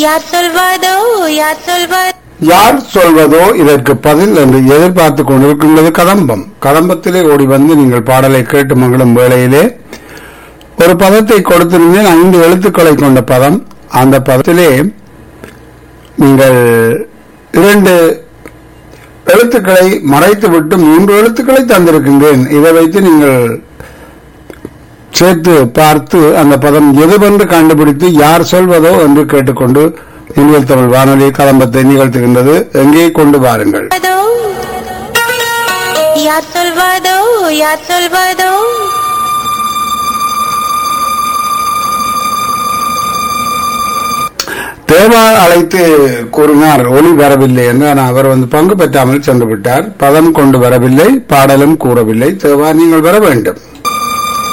யார் சொல்வதோ யார் சொல்வதோ யார் சொல்வதோ இதற்கு பதில் என்று எதிர்பார்த்து கொண்டிருக்கின்றது கதம்பம் கதம்பத்திலே ஓடி வந்து நீங்கள் பாடலை கேட்டு மகிழும் வேளையிலே ஒரு பதத்தை கொடுத்திருந்தேன் ஐந்து எழுத்துக்களை கொண்ட பதம் அந்த பதத்திலே நீங்கள் இரண்டு எழுத்துக்களை மறைத்துவிட்டு மூன்று எழுத்துக்களை தந்திருக்கின்றேன் இதை வைத்து நீங்கள் சேர்த்து பார்த்து அந்த பதம் எதுவென்று கண்டுபிடித்து யார் சொல்வதோ என்று கேட்டுக்கொண்டு இந்தியல் தமிழ் வானொலி கலம்பத்தை நிகழ்த்துகின்றது எங்கே கொண்டு வாருங்கள் யார் சொல்வதோ யார் சொல்வதோ தேவா அழைத்து கூறினார் ஒளி வரவில்லை என்று ஆனால் அவர் வந்து பங்கு பெற்றாமல் சென்று விட்டார் பதம் கொண்டு வரவில்லை பாடலும் கூறவில்லை தேவா நீங்கள் வர வேண்டும்